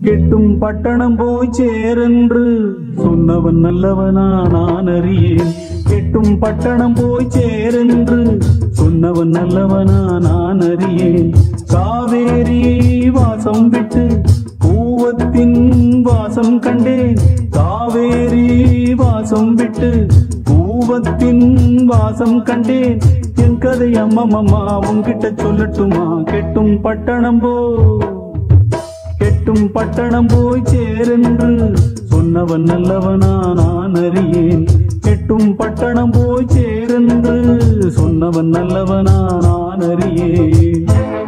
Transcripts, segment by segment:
கெட்டும் பட்டணம் போய் சேரென்று சொன்னவன் நல்லவனா நான் அறியேன் கெட்டும் பட்டணம் போய் சேரென்று சொன்னவன் நல்லவனா நான் அறியேன் காவேரி வாசம் விட்டு கூவத்தின் வாசம் கண்டேன் காவேரி வாசம் விட்டு கூவத்தின் வாசம் கண்டேன் என் கதை அம்மம்மா உன்கிட்ட சொல்லட்டுமா கெட்டும் பட்டணம் போ கெட்டும் பட்டணம் போய் சேரென்று சொன்னவன் நல்லவனா நான் அறியேன் கெட்டும் பட்டணம் போய் சேரென்று சொன்னவன் நல்லவனா நான் அறியேன்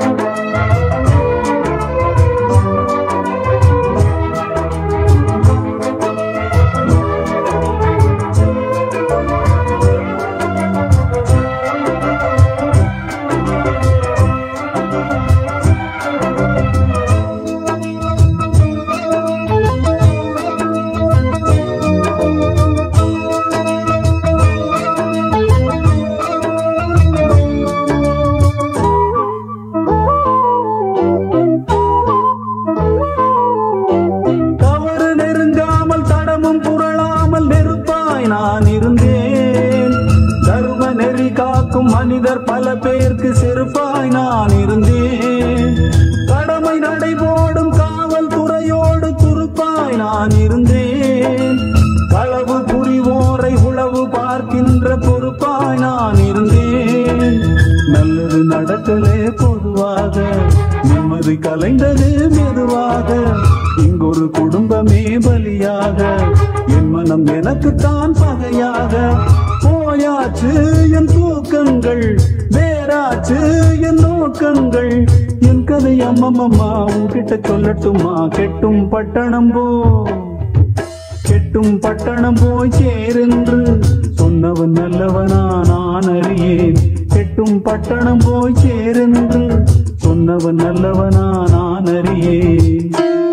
தவறு நெருங்காமல் தடமும் புரளாமல் நெருப்பாய் நான் இருந்தேன் தர்ம நெறி காக்கும் மனிதர் பல பேருக்கு செருப்பாய் நான் இருந்தேன் கடமை நடைபோடும் காவல்துறையோடு துருப்பாய் நான் இருந்தேன் களவு புரிவோரை உளவு பார்க்கின்ற பொறுப்பாய் நான் இருந்தேன் நல்லது நடக்கலே பொதுவாக நிம்மதி கலைந்தது மெதுவாக இங்கொரு குடும்பமே பலியாக என் மனம் எனக்குத்தான் பகையாக போயாச்சு என் தூக்கங்கள் வேறாச்சு என் நோக்கங்கள் என் கதை அம்மம்மா உன்கிட்ட சொல்லட்டுமா கெட்டும் பட்டணம் போ கெட்டும் பட்டணம் போய் சேரென்று சொன்னவன் நல்லவனா நான் அறியேன் கெட்டும் பட்டணம் போய் சேரென்று சொன்னவன் நல்லவனா நான் அறியேன்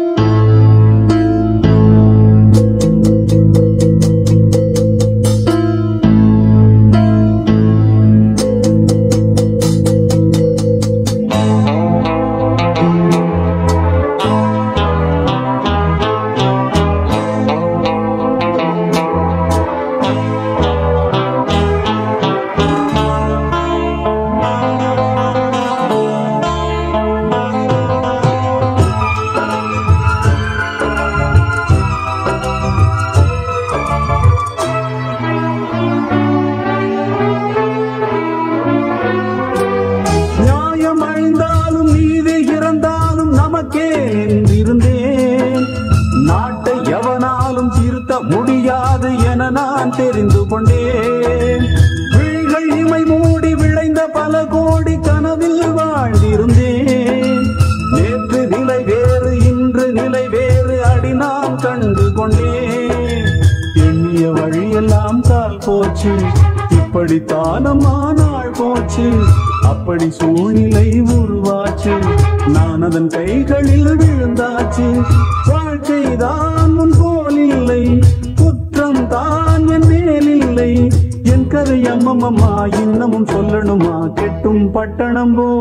நியாயம் அழிந்தாலும் நீதி இறந்தாலும் நமக்கே என்றிருந்தேன் நாட்டை எவனாலும் திருத்த முடியாது என நான் தெரிந்து கொண்டேன் விழிகள் இமை மூடி விளைந்த பல கோடி கனவில் வாழ்ந்திருந்தேன் நேற்று நிலை வேறு இன்று நிலை வேறு அடி நான் கண்டு கொண்டேன் எண்ணிய வழியெல்லாம் கால் போச்சு இப்படித்தானம்மா நாள் போச்சு அப்படி சூழ்நிலை உருவாச்சு நான் அதன் கைகளில் விழுந்தாச்சு வாழ்க்கைதான் உன் போல் இல்லை குற்றம் தான் என் மேல் இல்லை என் கதை அம்மம்மா இன்னமும் சொல்லணுமா கெட்டும் பட்டணம் போ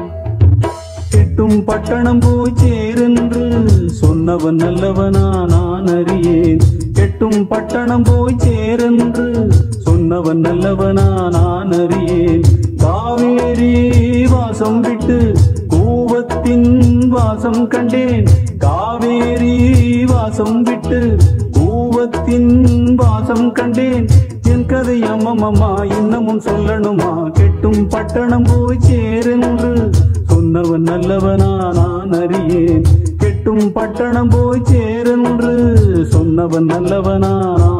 கெட்டும் பட்டணம் போய் சேரென்று சொன்னவன் நல்லவனா நான் அறியேன் கெட்டும் பட்டணம் போய் சேரென்று சொன்னவன் நல்லவனா நான் அறியேன் காவேரி வாசம் விட்டு கூவத்தின் வாசம் கண்டேன் காவேரி வாசம் விட்டு கூவத்தின் வாசம் கண்டேன் என் கதை அம்மம்மா இன்னமும் சொல்லணுமா கெட்டும் பட்டணம் போய் சேரென்று சொன்னவன் நல்லவனா நான் அறியேன் கெட்டும் பட்டணம் போய் சேரென்று சொன்னவன் நல்லவனா நான்